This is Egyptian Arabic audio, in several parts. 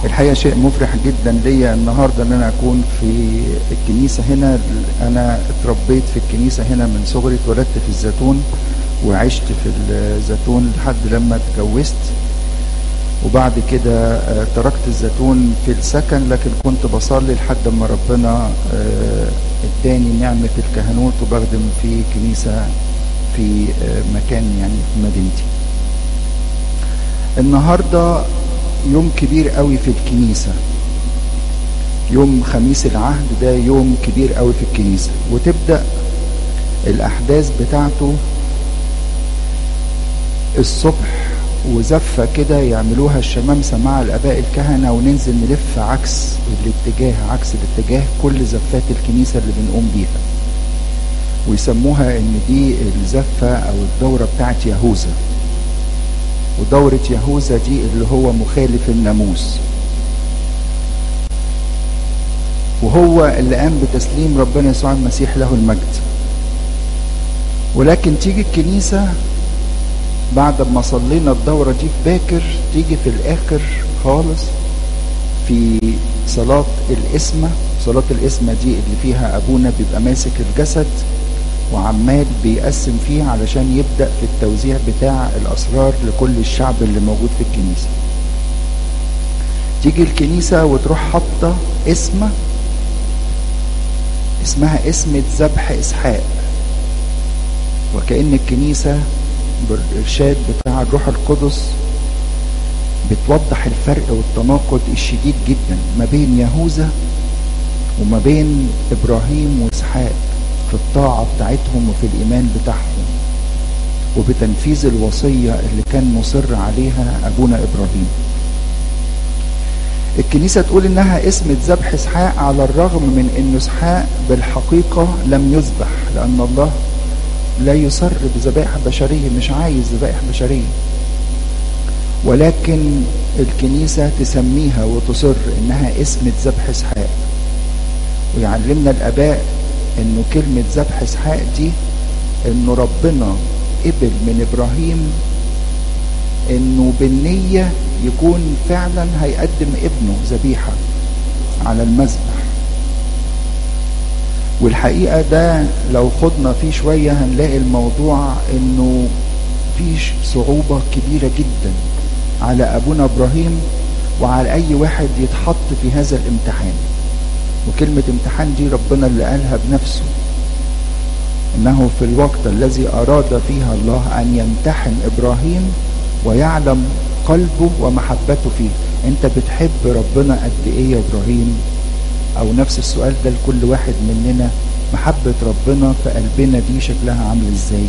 الحقيقة شيء مفرح جدا ليا النهاردة ان انا اكون في الكنيسة هنا انا اتربيت في الكنيسة هنا من صغري اتولدت في الزيتون وعشت في الزيتون لحد لما اتجوزت وبعد كده آه، تركت الزيتون في السكن لكن كنت بصلي لحد ما ربنا آه، اداني نعمة الكهنوت وبخدم في كنيسة في آه، مكان يعني في مدينتي النهارده يوم كبير قوي في الكنيسة يوم خميس العهد ده يوم كبير قوي في الكنيسة وتبدأ الأحداث بتاعته الصبح وزفة كده يعملوها الشمامسة مع الآباء الكهنة وننزل نلف عكس الاتجاه عكس الاتجاه كل زفات الكنيسة اللي بنقوم بيها ويسموها ان دي الزفة او الدورة بتاعت يهوذا ودورة يهوذا دي اللي هو مخالف الناموس وهو اللي قام بتسليم ربنا يسوع المسيح له المجد ولكن تيجي الكنيسة بعد ما صلينا الدورة دي في باكر تيجي في الآخر خالص في صلاة القسمة صلاة القسمة دي اللي فيها أبونا بيبقى ماسك الجسد وعمال بيقسم فيه علشان يبدأ في التوزيع بتاع الأسرار لكل الشعب اللي موجود في الكنيسة تيجي الكنيسة وتروح حاطة اسمة اسمها اسمة ذبح إسحاق وكأن الكنيسة بالإرشاد بتاع الروح القدس بتوضح الفرق والتناقض الشديد جدا ما بين يهوذا وما بين إبراهيم وإسحاق في الطاعة بتاعتهم وفي الإيمان بتاعهم وبتنفيذ الوصية اللي كان مصر عليها أبونا إبراهيم الكنيسة تقول إنها اسم ذبح إسحاق على الرغم من إن إسحاق بالحقيقة لم يذبح لأن الله لا يصر بذبائح بشرية مش عايز ذبائح بشرية ولكن الكنيسة تسميها وتصر إنها اسم ذبح إسحاق ويعلمنا الآباء إنه كلمة ذبح إسحاق دي إنه ربنا قبل من إبراهيم إنه بالنية يكون فعلا هيقدم ابنه ذبيحة على المذبح والحقيقة ده لو خدنا فيه شوية هنلاقي الموضوع انه في صعوبة كبيرة جدا على ابونا ابراهيم وعلى اي واحد يتحط في هذا الامتحان وكلمة امتحان دي ربنا اللي قالها بنفسه انه في الوقت الذي اراد فيها الله ان يمتحن ابراهيم ويعلم قلبه ومحبته فيه انت بتحب ربنا قد ايه يا ابراهيم او نفس السؤال ده لكل واحد مننا محبة ربنا في قلبنا دي شكلها عامل ازاي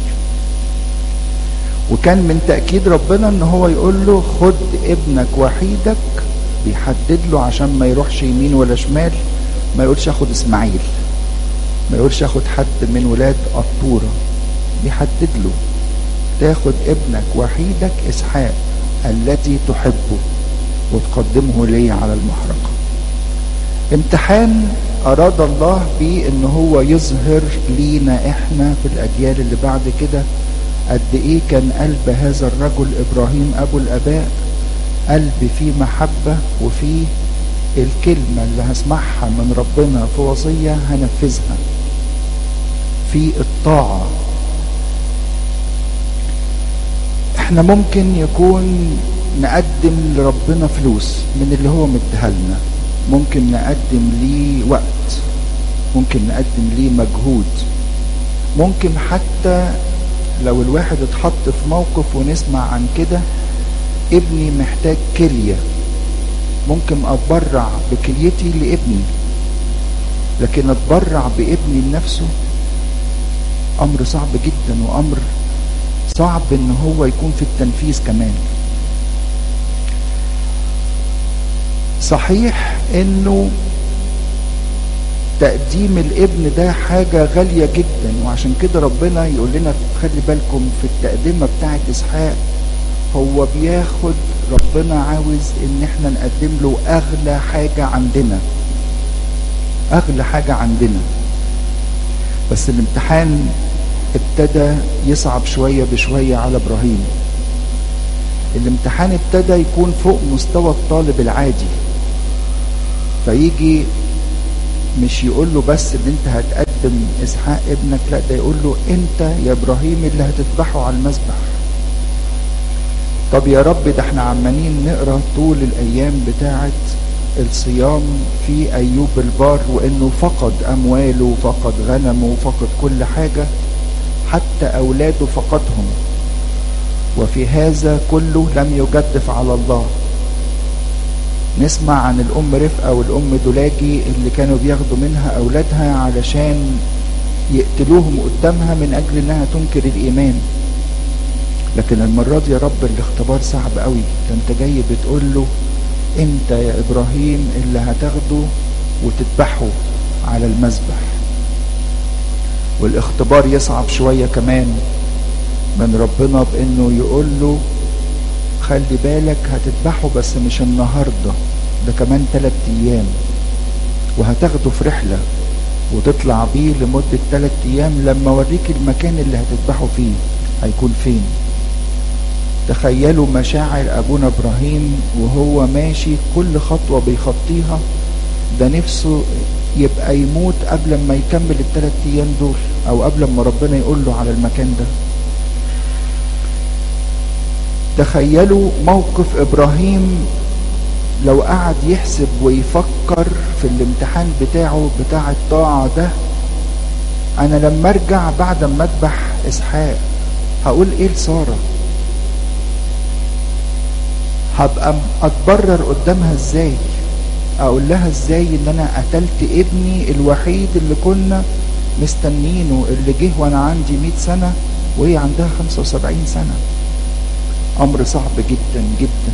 وكان من تأكيد ربنا ان هو يقول له خد ابنك وحيدك بيحدد له عشان ما يروحش يمين ولا شمال ما يقولش اخد اسماعيل ما يقولش اخد حد من ولاد قطورة بيحدد له تاخد ابنك وحيدك اسحاق الذي تحبه وتقدمه لي على المحرقه امتحان اراد الله بيه ان هو يظهر لينا احنا في الاجيال اللي بعد كده قد ايه كان قلب هذا الرجل ابراهيم ابو الاباء قلب فيه محبة وفيه الكلمة اللي هسمعها من ربنا في وصية هنفذها في الطاعة احنا ممكن يكون نقدم لربنا فلوس من اللي هو مديها لنا ممكن نقدم ليه وقت ممكن نقدم ليه مجهود ممكن حتى لو الواحد اتحط في موقف ونسمع عن كده ابني محتاج كلية ممكن اتبرع بكليتي لابني لكن اتبرع بابني لنفسه امر صعب جدا وامر صعب ان هو يكون في التنفيذ كمان صحيح انه تقديم الابن ده حاجة غالية جدا وعشان كده ربنا يقول لنا خلي بالكم في التقدمة بتاعت اسحاق هو بياخد ربنا عاوز ان احنا نقدم له اغلى حاجة عندنا اغلى حاجة عندنا بس الامتحان ابتدى يصعب شوية بشوية على ابراهيم الامتحان ابتدى يكون فوق مستوى الطالب العادي فيجي مش يقول له بس ان انت هتقدم اسحاق ابنك لا ده يقول له انت يا ابراهيم اللي هتذبحه على المذبح طب يا رب ده احنا عمالين نقرا طول الايام بتاعه الصيام في ايوب البار وانه فقد امواله وفقد غنمه وفقد كل حاجه حتى اولاده فقدهم وفي هذا كله لم يجدف على الله نسمع عن الام رفقه والام دولاجي اللي كانوا بياخدوا منها اولادها علشان يقتلوهم قدامها من اجل انها تنكر الايمان لكن المره دي يا رب الاختبار صعب قوي ده انت جاي بتقول له انت يا ابراهيم اللي هتاخده وتذبحه على المذبح والاختبار يصعب شويه كمان من ربنا بانه يقول له خلي بالك هتذبحه بس مش النهارده ده كمان ثلاث ايام وهتاخده في رحله وتطلع بيه لمده ثلاث ايام لما اوريك المكان اللي هتذبحه فيه هيكون فين تخيلوا مشاعر ابونا ابراهيم وهو ماشي كل خطوه بيخطيها ده نفسه يبقى يموت قبل ما يكمل الثلاث ايام دول او قبل ما ربنا يقول له على المكان ده تخيلوا موقف ابراهيم لو قعد يحسب ويفكر في الامتحان بتاعه بتاع الطاعة ده انا لما ارجع بعد ما اذبح اسحاق هقول ايه لسارة هبقى اتبرر قدامها ازاي اقول لها ازاي ان انا قتلت ابني الوحيد اللي كنا مستنينه اللي جه وانا عندي 100 سنة وهي عندها 75 سنة امر صعب جدا جدا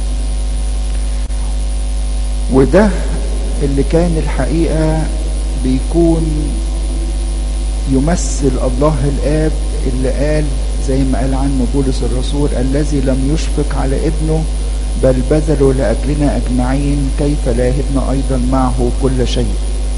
وده اللي كان الحقيقة بيكون يمثل الله الآب اللي قال زي ما قال عنه بولس الرسول الذي لم يشفق على ابنه بل بذلوا لأجلنا أجمعين كيف لا يهبنا أيضا معه كل شيء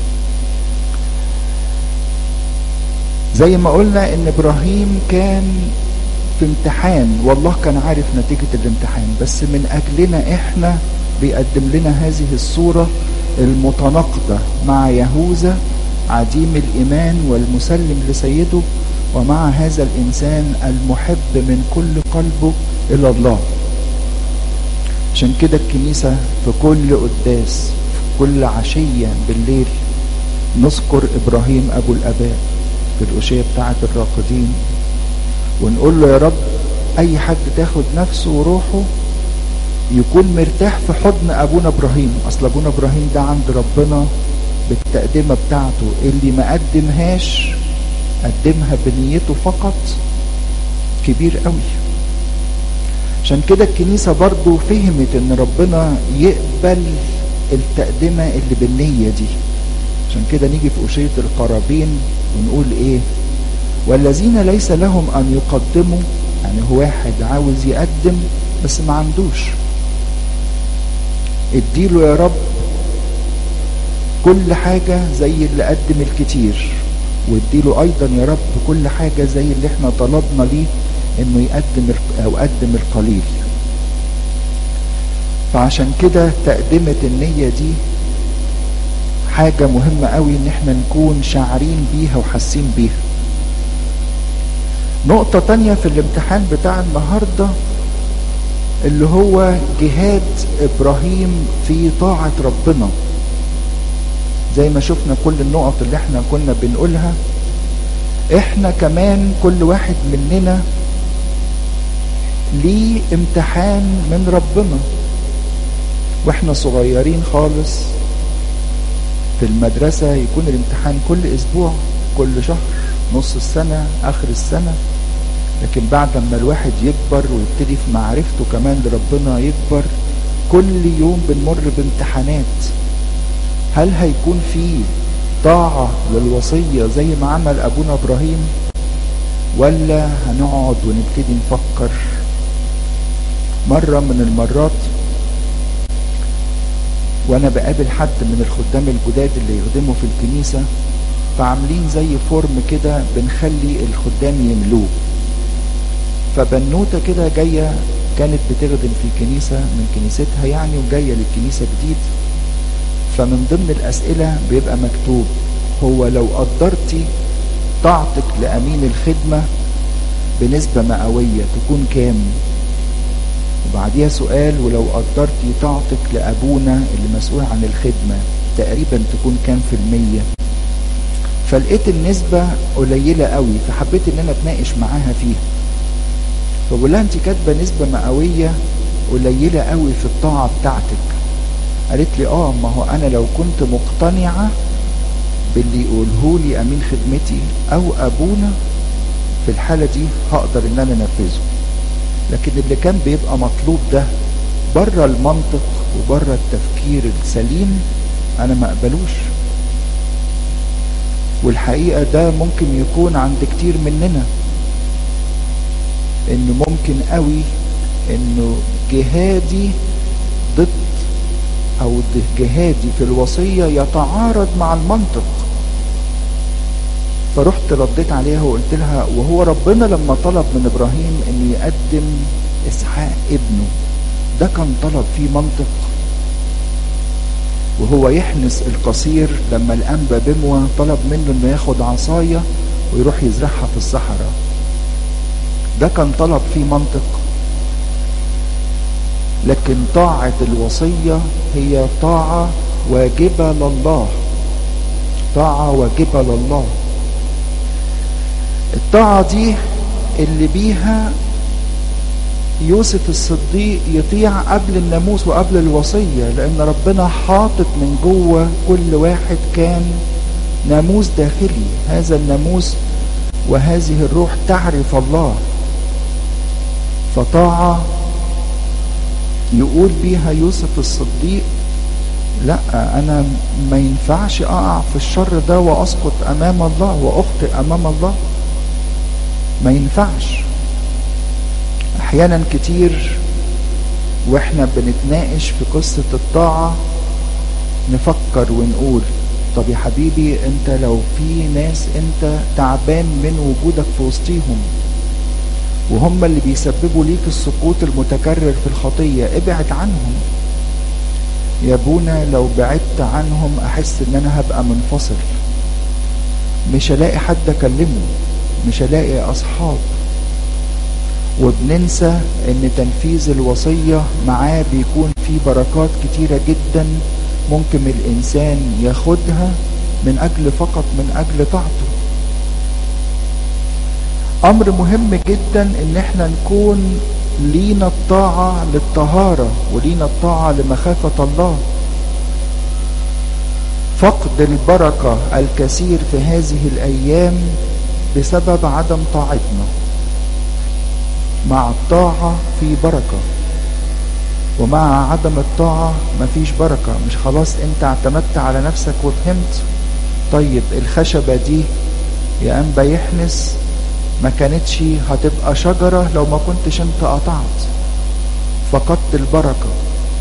زي ما قلنا ان ابراهيم كان في امتحان والله كان عارف نتيجة الامتحان بس من اجلنا احنا بيقدم لنا هذه الصورة المتناقضة مع يهوذا عديم الايمان والمسلم لسيده ومع هذا الانسان المحب من كل قلبه الى الله عشان كده الكنيسة في كل قداس في كل عشية بالليل نذكر ابراهيم ابو الاباء في الأشية بتاعة الراقدين ونقول له يا رب أي حد تاخد نفسه وروحه يكون مرتاح في حضن أبونا إبراهيم أصل أبونا إبراهيم ده عند ربنا بالتقدمة بتاعته اللي ما قدمهاش قدمها بنيته فقط كبير قوي عشان كده الكنيسة برضو فهمت ان ربنا يقبل التقدمة اللي بالنية دي عشان كده نيجي في أشية القرابين ونقول ايه والذين ليس لهم ان يقدموا يعني هو واحد عاوز يقدم بس ما عندوش اديله يا رب كل حاجة زي اللي قدم الكتير واديله ايضا يا رب كل حاجة زي اللي احنا طلبنا ليه انه يقدم او قدم القليل فعشان كده تقدمة النية دي حاجة مهمة قوي ان احنا نكون شاعرين بيها وحاسين بيها نقطة تانية في الامتحان بتاع النهاردة اللي هو جهاد ابراهيم في طاعة ربنا زي ما شفنا كل النقط اللي احنا كنا بنقولها احنا كمان كل واحد مننا ليه امتحان من ربنا واحنا صغيرين خالص في المدرسة يكون الامتحان كل اسبوع كل شهر نص السنة اخر السنة لكن بعد ما الواحد يكبر ويبتدي في معرفته كمان لربنا يكبر كل يوم بنمر بامتحانات هل هيكون في طاعة للوصية زي ما عمل ابونا ابراهيم ولا هنقعد ونبتدي نفكر مرة من المرات وانا بقابل حد من الخدام الجداد اللي يخدموا في الكنيسة فعاملين زي فورم كده بنخلي الخدام يملوه فبنوتة كده جاية كانت بتخدم في كنيسة من كنيستها يعني وجاية للكنيسة جديد فمن ضمن الأسئلة بيبقى مكتوب هو لو قدرتي طاعتك لأمين الخدمة بنسبة مئوية تكون كام وبعديها سؤال ولو قدرتي طاعتك لأبونا اللي مسؤول عن الخدمة تقريبا تكون كام في المية فلقيت النسبة قليلة قوي فحبيت ان انا اتناقش معاها فيها فبقول لها انت كاتبة نسبة مئوية قليلة قوي في الطاعة بتاعتك قالت لي اه ما هو انا لو كنت مقتنعة باللي يقوله لي امين خدمتي او ابونا في الحالة دي هقدر ان انا انفذه لكن اللي كان بيبقى مطلوب ده بره المنطق وبره التفكير السليم انا ما اقبلوش والحقيقة ده ممكن يكون عند كتير مننا انه ممكن قوي انه جهادي ضد او جهادي في الوصية يتعارض مع المنطق فرحت رديت عليها وقلت لها وهو ربنا لما طلب من ابراهيم انه يقدم اسحاق ابنه ده كان طلب فيه منطق وهو يحنس القصير لما الانبا بموى طلب منه انه ياخد عصاية ويروح يزرعها في الصحراء ده كان طلب فيه منطق لكن طاعة الوصية هي طاعة واجبة لله طاعة واجبة لله الطاعة دي اللي بيها يوسف الصديق يطيع قبل الناموس وقبل الوصية لأن ربنا حاطط من جوه كل واحد كان ناموس داخلي هذا الناموس وهذه الروح تعرف الله فطاعة يقول بيها يوسف الصديق لا أنا ما ينفعش أقع في الشر ده وأسقط أمام الله وأخطئ أمام الله ما ينفعش احيانا كتير واحنا بنتناقش في قصة الطاعة نفكر ونقول طب يا حبيبي انت لو في ناس انت تعبان من وجودك في وسطيهم وهم اللي بيسببوا ليك السقوط المتكرر في الخطية ابعد عنهم يا ابونا لو بعدت عنهم احس ان انا هبقى منفصل مش هلاقي حد اكلمه مش هلاقي اصحاب وبننسى ان تنفيذ الوصية معاه بيكون فيه بركات كتيرة جدا ممكن الانسان ياخدها من اجل فقط من اجل طاعته امر مهم جدا ان احنا نكون لينا الطاعة للطهارة ولينا الطاعة لمخافة الله فقد البركة الكثير في هذه الايام بسبب عدم طاعتنا مع الطاعة في بركة ومع عدم الطاعة مفيش بركة مش خلاص انت اعتمدت على نفسك وفهمت طيب الخشبة دي يا انبا يحنس ما كانتش هتبقى شجرة لو ما كنتش انت قطعت فقدت البركة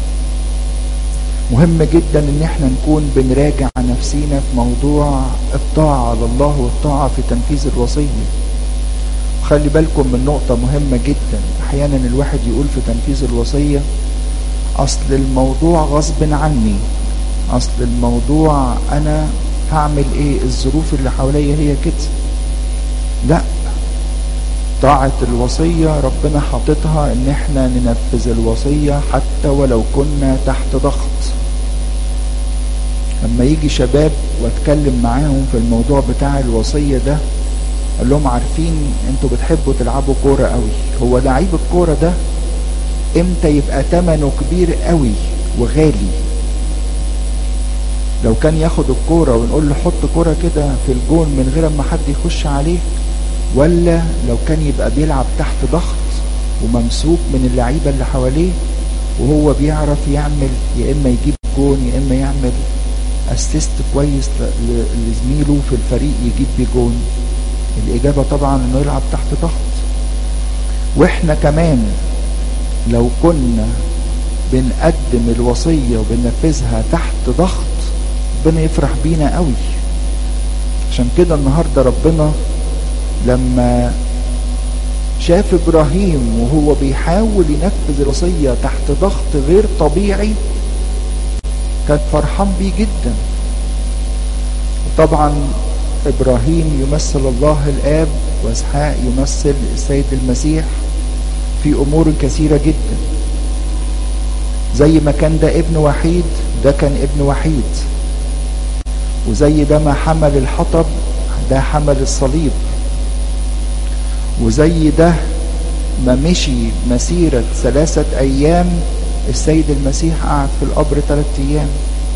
مهم جدا ان احنا نكون بنراجع نفسينا في موضوع الطاعة لله والطاعة في تنفيذ الوصية خلي بالكم من نقطة مهمة جدا احيانا الواحد يقول في تنفيذ الوصية اصل الموضوع غصب عني اصل الموضوع انا هعمل ايه الظروف اللي حواليا هي كده لا طاعة الوصية ربنا حاططها ان احنا ننفذ الوصية حتى ولو كنا تحت ضغط لما يجي شباب واتكلم معاهم في الموضوع بتاع الوصية ده قال لهم عارفين انتوا بتحبوا تلعبوا كورة قوي هو لعيب الكورة ده امتى يبقى تمنه كبير قوي وغالي لو كان ياخد الكورة ونقول له حط كورة كده في الجون من غير ما حد يخش عليه ولا لو كان يبقى بيلعب تحت ضغط وممسوك من اللعيبة اللي حواليه وهو بيعرف يعمل يا اما يجيب جون يا اما يعمل اسيست كويس لزميله في الفريق يجيب بيه جون الاجابة طبعا انه يلعب تحت ضغط واحنا كمان لو كنا بنقدم الوصية وبننفذها تحت ضغط ربنا يفرح بينا قوي عشان كده النهاردة ربنا لما شاف ابراهيم وهو بيحاول ينفذ الوصية تحت ضغط غير طبيعي كان فرحان بيه جدا طبعا ابراهيم يمثل الله الاب واسحاق يمثل السيد المسيح في امور كثيره جدا زي ما كان ده ابن وحيد ده كان ابن وحيد وزي ده ما حمل الحطب ده حمل الصليب وزي ده ما مشي مسيرة ثلاثة أيام السيد المسيح قعد في القبر ثلاثة أيام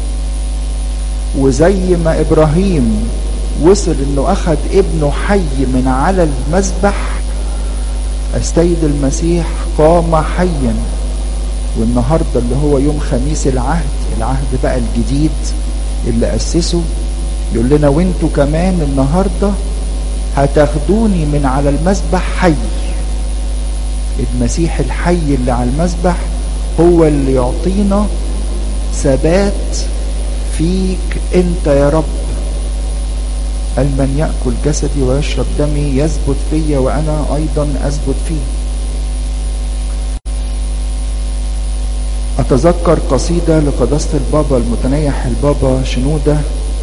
وزي ما إبراهيم وصل إنه أخذ ابنه حي من على المذبح السيد المسيح قام حيا والنهارده اللي هو يوم خميس العهد العهد بقى الجديد اللي أسسه يقول لنا وانتوا كمان النهارده هتاخدوني من على المذبح حي المسيح الحي اللي على المذبح هو اللي يعطينا ثبات فيك انت يا رب قال من يأكل جسدي ويشرب دمي يثبت فيا وأنا أيضا أثبت فيه أتذكر قصيدة لقداسة البابا المتنيح البابا شنودة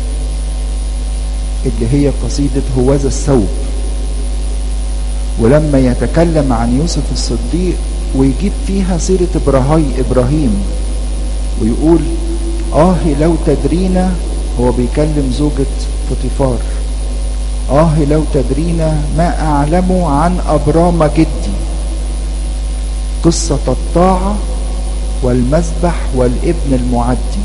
اللي هي قصيدة هوذا الثوب ولما يتكلم عن يوسف الصديق ويجيب فيها سيرة إبراهيم إبراهيم ويقول آه لو تدرينا هو بيكلم زوجة فطيفار آه لو تدرينا ما أعلم عن أبرام جدي قصة الطاعة والمذبح والابن المعدي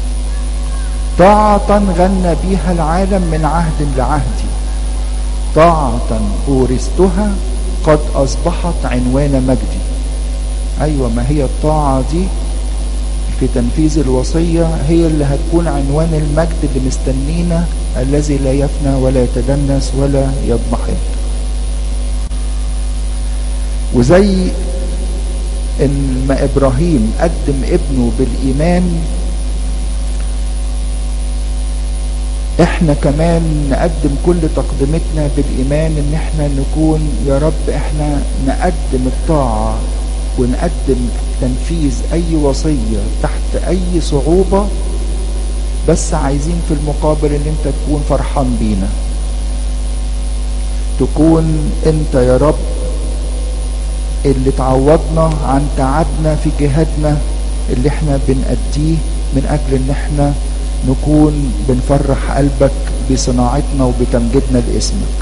طاعة غنى بها العالم من عهد لعهد طاعة أورثتها قد أصبحت عنوان مجدي أيوة ما هي الطاعة دي في تنفيذ الوصية هي اللي هتكون عنوان المجد اللي مستنينا الذي لا يفنى ولا يتدنس ولا يضمحل وزي ان ما ابراهيم قدم ابنه بالايمان احنا كمان نقدم كل تقدمتنا بالايمان ان احنا نكون يا رب احنا نقدم الطاعة ونقدم تنفيذ اي وصية تحت اي صعوبة بس عايزين في المقابل ان انت تكون فرحان بينا تكون انت يا رب اللي تعوضنا عن تعبنا في جهادنا اللي احنا بنأديه من اجل ان احنا نكون بنفرح قلبك بصناعتنا وبتمجيدنا لاسمك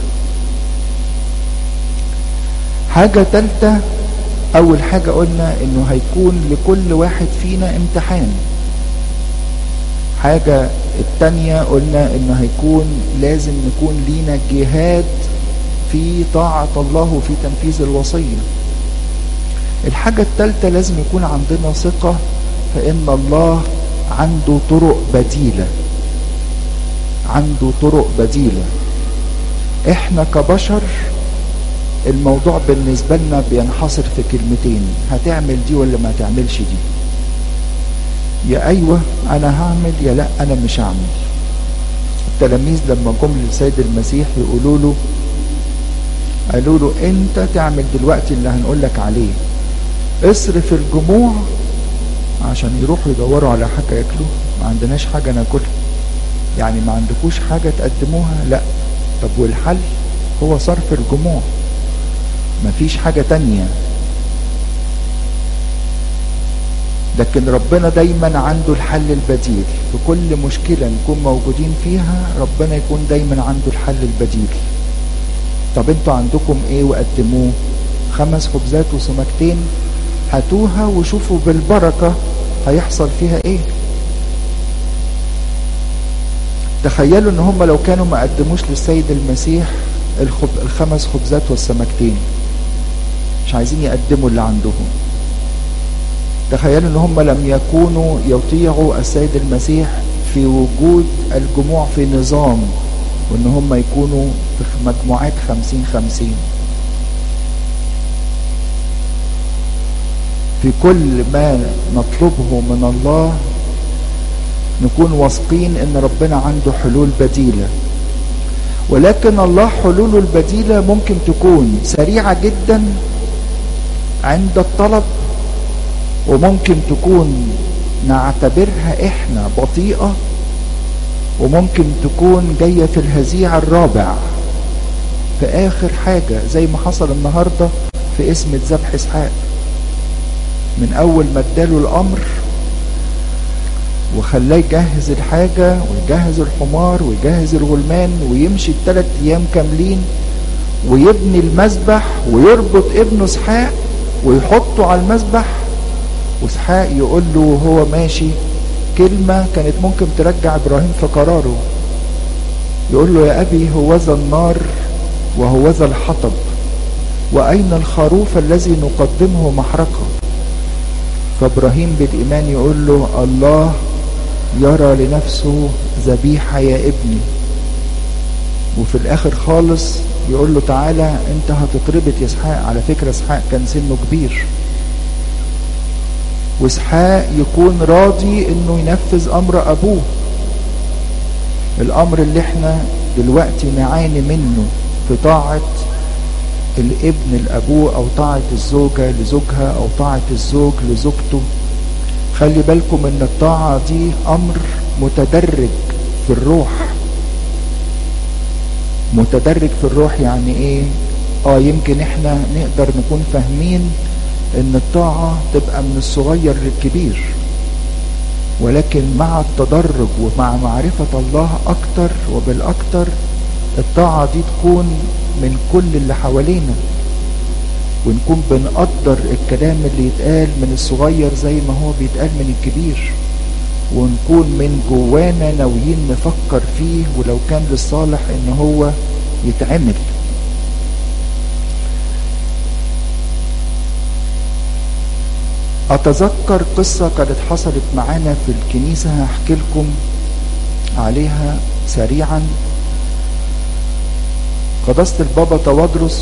حاجة تالتة اول حاجة قلنا انه هيكون لكل واحد فينا امتحان حاجة التانية قلنا انه هيكون لازم نكون لينا جهاد في طاعة الله وفي تنفيذ الوصية الحاجة التالتة لازم يكون عندنا ثقة فإن الله عنده طرق بديلة عنده طرق بديلة احنا كبشر الموضوع بالنسبة لنا بينحصر في كلمتين هتعمل دي ولا ما تعملش دي يا ايوه انا هعمل يا لا انا مش هعمل التلاميذ لما جم للسيد المسيح يقولوا له قالوا له انت تعمل دلوقتي اللي هنقول لك عليه اصرف الجموع عشان يروحوا يدوروا على حاجه ياكلوا ما عندناش حاجه ناكلها يعني ما عندكوش حاجه تقدموها لا طب والحل هو صرف الجموع مفيش حاجه تانية لكن ربنا دايما عنده الحل البديل في كل مشكله نكون موجودين فيها ربنا يكون دايما عنده الحل البديل طب انتوا عندكم ايه وقدموه خمس خبزات وسمكتين هاتوها وشوفوا بالبركة هيحصل فيها ايه تخيلوا ان هم لو كانوا ما قدموش للسيد المسيح الخب... الخمس خبزات والسمكتين مش عايزين يقدموا اللي عندهم تخيلوا ان هم لم يكونوا يطيعوا السيد المسيح في وجود الجموع في نظام وان هم يكونوا في مجموعات خمسين خمسين في كل ما نطلبه من الله نكون واثقين ان ربنا عنده حلول بديله ولكن الله حلوله البديله ممكن تكون سريعه جدا عند الطلب وممكن تكون نعتبرها احنا بطيئة وممكن تكون جاية في الهزيع الرابع في اخر حاجة زي ما حصل النهاردة في اسم ذبح اسحاق من اول ما اداله الامر وخلاه يجهز الحاجة ويجهز الحمار ويجهز الغلمان ويمشي الثلاث ايام كاملين ويبني المذبح ويربط ابنه اسحاق ويحطه على المذبح واسحاق يقول له وهو ماشي كلمة كانت ممكن ترجع ابراهيم في قراره يقول له يا ابي هوذا النار وهوذا الحطب واين الخروف الذي نقدمه محرقة فابراهيم بالايمان يقول له الله يرى لنفسه ذبيحة يا ابني وفي الاخر خالص يقول له تعالى انت هتتربط يا اسحاق على فكرة اسحاق كان سنه كبير واسحاق يكون راضي انه ينفذ امر ابوه الامر اللي احنا دلوقتي نعاني منه في طاعة الابن لابوه او طاعة الزوجة لزوجها او طاعة الزوج لزوجته خلي بالكم ان الطاعة دي امر متدرج في الروح متدرج في الروح يعني ايه اه يمكن احنا نقدر نكون فاهمين ان الطاعة تبقى من الصغير للكبير ولكن مع التدرج ومع معرفة الله اكتر وبالاكتر الطاعة دي تكون من كل اللي حوالينا ونكون بنقدر الكلام اللي يتقال من الصغير زي ما هو بيتقال من الكبير ونكون من جوانا ناويين نفكر فيه ولو كان للصالح ان هو يتعمل اتذكر قصة كانت حصلت معانا في الكنيسة هحكي لكم عليها سريعا قداسة البابا توادرس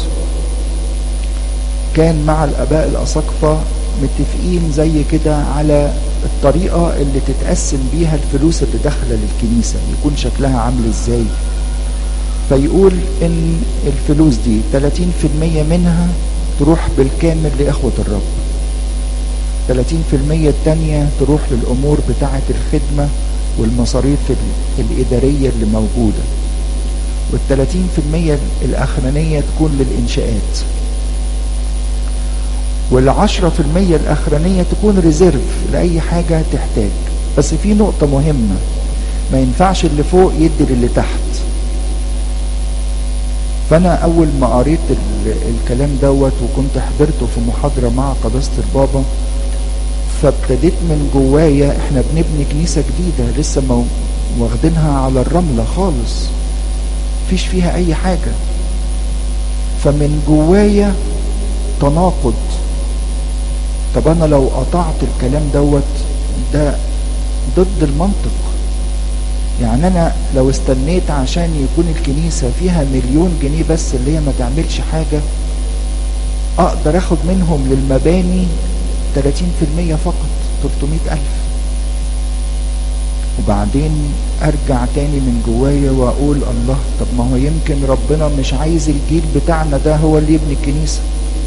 كان مع الاباء الاساقفة متفقين زي كده على الطريقة اللي تتقسم بيها الفلوس اللي داخلة للكنيسة يكون شكلها عامل ازاي فيقول ان الفلوس دي 30% منها تروح بالكامل لإخوة الرب 30% التانية تروح للأمور بتاعة الخدمة والمصاريف الإدارية اللي موجودة والثلاثين في المية الأخرانية تكون للإنشاءات والعشرة في المية الأخرانية تكون ريزيرف لأي حاجة تحتاج بس في نقطة مهمة ما ينفعش اللي فوق يدي للي تحت فأنا أول ما قريت الكلام دوت وكنت حضرته في محاضرة مع قداسة البابا فابتديت من جوايا احنا بنبني كنيسة جديدة لسه واخدينها على الرملة خالص فيش فيها اي حاجة فمن جوايا تناقض طب انا لو قطعت الكلام دوت ده ضد المنطق يعني انا لو استنيت عشان يكون الكنيسة فيها مليون جنيه بس اللي هي ما تعملش حاجة اقدر اخد منهم للمباني 30% فقط 300 الف وبعدين ارجع تاني من جوايا واقول الله طب ما هو يمكن ربنا مش عايز الجيل بتاعنا ده هو اللي يبني الكنيسة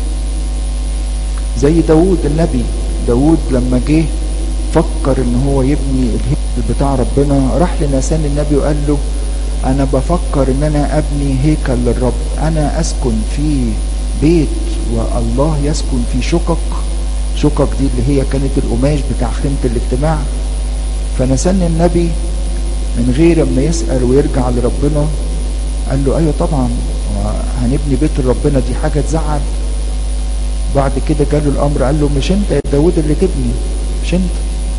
زي داود النبي داود لما جه فكر ان هو يبني الهيكل بتاع ربنا راح لناسان النبي وقال له انا بفكر ان انا ابني هيكل للرب انا اسكن في بيت والله يسكن في شقق شقق دي اللي هي كانت القماش بتاع خيمة الاجتماع فنسن النبي من غير ما يسأل ويرجع لربنا قال له ايوه طبعا هنبني بيت ربنا دي حاجة تزعل بعد كده جاله الامر قال له مش انت يا داود اللي تبني مش انت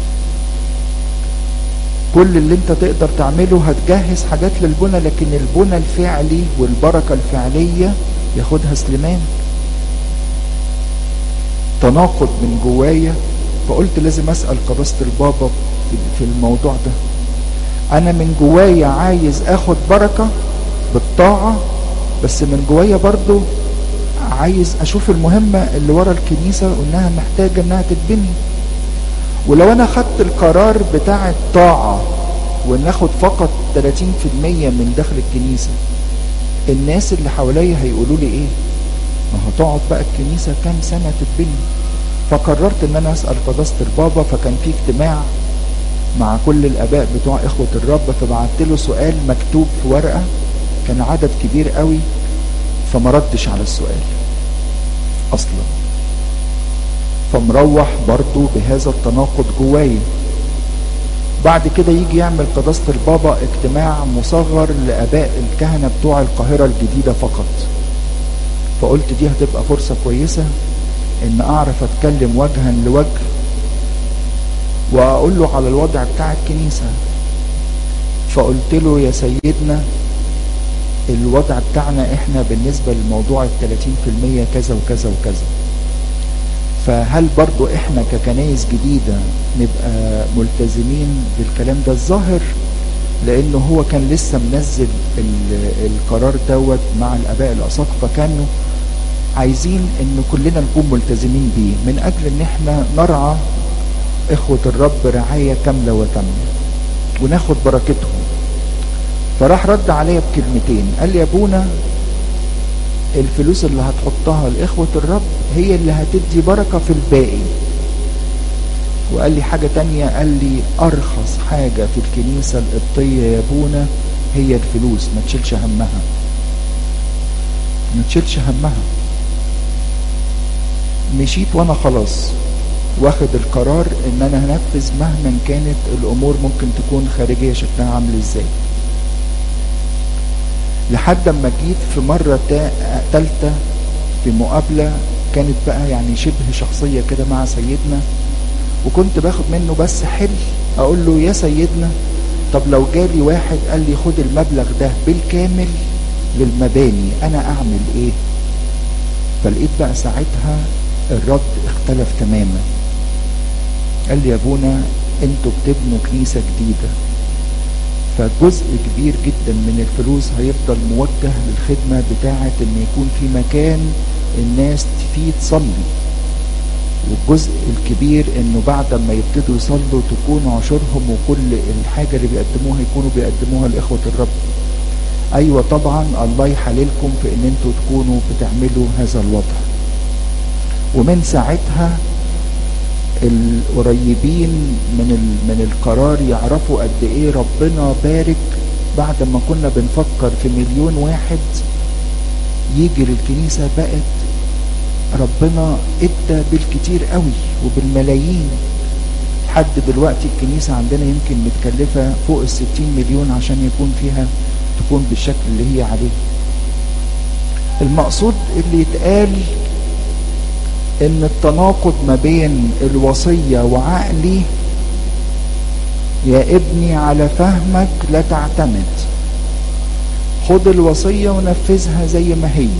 كل اللي انت تقدر تعمله هتجهز حاجات للبنى لكن البنى الفعلي والبركة الفعلية ياخدها سليمان تناقض من جوايا فقلت لازم اسأل قداسة البابا في الموضوع ده انا من جوايا عايز اخد بركة بالطاعة بس من جوايا برضو عايز اشوف المهمة اللي ورا الكنيسة وانها محتاجة انها تتبني ولو انا خدت القرار بتاع الطاعة وناخد فقط 30% من دخل الكنيسة الناس اللي حواليا هيقولوا لي ايه ما هتقعد بقى الكنيسة كام سنة تتبني فقررت ان انا اسأل قداسة البابا فكان في اجتماع مع كل الاباء بتوع اخوة الرب فبعت له سؤال مكتوب في ورقة كان عدد كبير قوي فما ردش على السؤال اصلا فمروح برضو بهذا التناقض جوايا بعد كده يجي يعمل قداسة البابا اجتماع مصغر لاباء الكهنة بتوع القاهرة الجديدة فقط فقلت دي هتبقى فرصة كويسة ان اعرف اتكلم وجها لوجه واقول له على الوضع بتاع الكنيسة فقلت له يا سيدنا الوضع بتاعنا احنا بالنسبة لموضوع التلاتين في المية كذا وكذا وكذا فهل برضو احنا ككنايس جديدة نبقى ملتزمين بالكلام ده الظاهر لانه هو كان لسه منزل القرار دوت مع الاباء الاساقفه كانوا عايزين ان كلنا نكون ملتزمين بيه من اجل ان احنا نرعى اخوة الرب رعاية كاملة وتامة وناخد بركتهم فراح رد عليا بكلمتين قال لي يا ابونا الفلوس اللي هتحطها لاخوة الرب هي اللي هتدي بركة في الباقي وقال لي حاجة تانية قال لي ارخص حاجة في الكنيسة القبطية يا ابونا هي الفلوس ما تشيلش همها ما تشيلش همها مشيت وانا خلاص واخد القرار ان انا هنفذ مهما كانت الامور ممكن تكون خارجية شكلها عامل ازاي لحد اما جيت في مرة تالتة في مقابلة كانت بقى يعني شبه شخصية كده مع سيدنا وكنت باخد منه بس حل اقول له يا سيدنا طب لو جالي واحد قال لي خد المبلغ ده بالكامل للمباني انا اعمل ايه فلقيت بقى ساعتها الرد اختلف تماما قال لي يا ابونا انتوا بتبنوا كنيسة جديدة فجزء كبير جدا من الفلوس هيفضل موجه للخدمة بتاعة ان يكون في مكان الناس فيه تصلي والجزء الكبير انه بعد ما يبتدوا يصلوا تكون عشورهم وكل الحاجة اللي بيقدموها يكونوا بيقدموها لإخوة الرب ايوه طبعا الله يحللكم في ان انتوا تكونوا بتعملوا هذا الوضع ومن ساعتها القريبين من من القرار يعرفوا قد ايه ربنا بارك بعد ما كنا بنفكر في مليون واحد يجي للكنيسة بقت ربنا ادى بالكتير قوي وبالملايين لحد دلوقتي الكنيسة عندنا يمكن متكلفة فوق الستين مليون عشان يكون فيها تكون بالشكل اللي هي عليه المقصود اللي يتقال ان التناقض ما بين الوصية وعقلي يا ابني على فهمك لا تعتمد خد الوصية ونفذها زي ما هي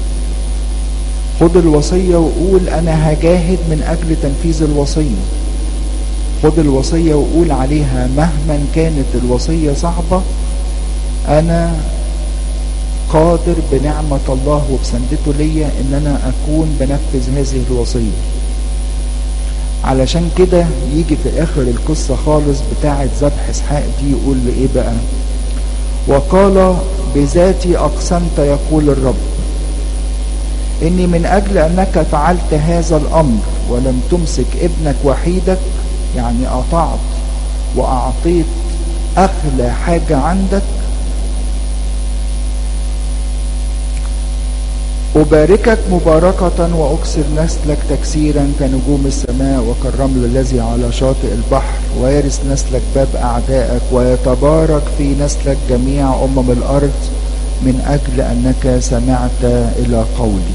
خد الوصية وقول انا هجاهد من اجل تنفيذ الوصية خد الوصية وقول عليها مهما كانت الوصية صعبة انا قادر بنعمة الله وبسندته ليا ان انا اكون بنفذ هذه الوصية علشان كده يجي في اخر القصة خالص بتاعة ذبح اسحاق دي يقول لي ايه بقى وقال بذاتي اقسمت يقول الرب اني من اجل انك فعلت هذا الامر ولم تمسك ابنك وحيدك يعني اطعت واعطيت اغلى حاجة عندك أباركك مباركة وأكسر نسلك تكسيرا كنجوم السماء وكالرمل الذي على شاطئ البحر ويرث نسلك باب أعدائك ويتبارك في نسلك جميع أمم الأرض من أجل أنك سمعت إلى قولي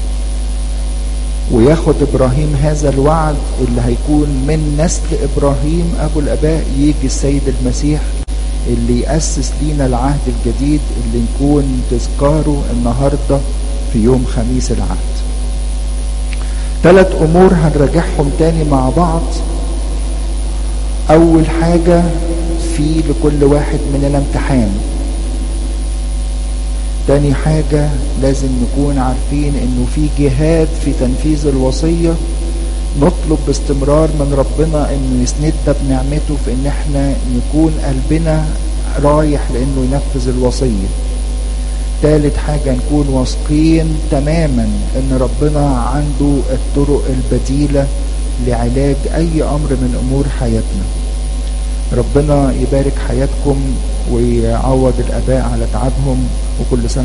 وياخد إبراهيم هذا الوعد اللي هيكون من نسل إبراهيم أبو الأباء يجي السيد المسيح اللي يأسس لينا العهد الجديد اللي نكون تذكاره النهارده في يوم خميس العهد ثلاث امور هنراجعهم تاني مع بعض اول حاجة في لكل واحد مننا امتحان تاني حاجة لازم نكون عارفين انه في جهاد في تنفيذ الوصية نطلب باستمرار من ربنا انه يسندنا بنعمته في ان احنا نكون قلبنا رايح لانه ينفذ الوصيه ثالث حاجة نكون واثقين تماما ان ربنا عنده الطرق البديلة لعلاج اي امر من امور حياتنا ربنا يبارك حياتكم ويعوض الاباء على تعبهم وكل سنه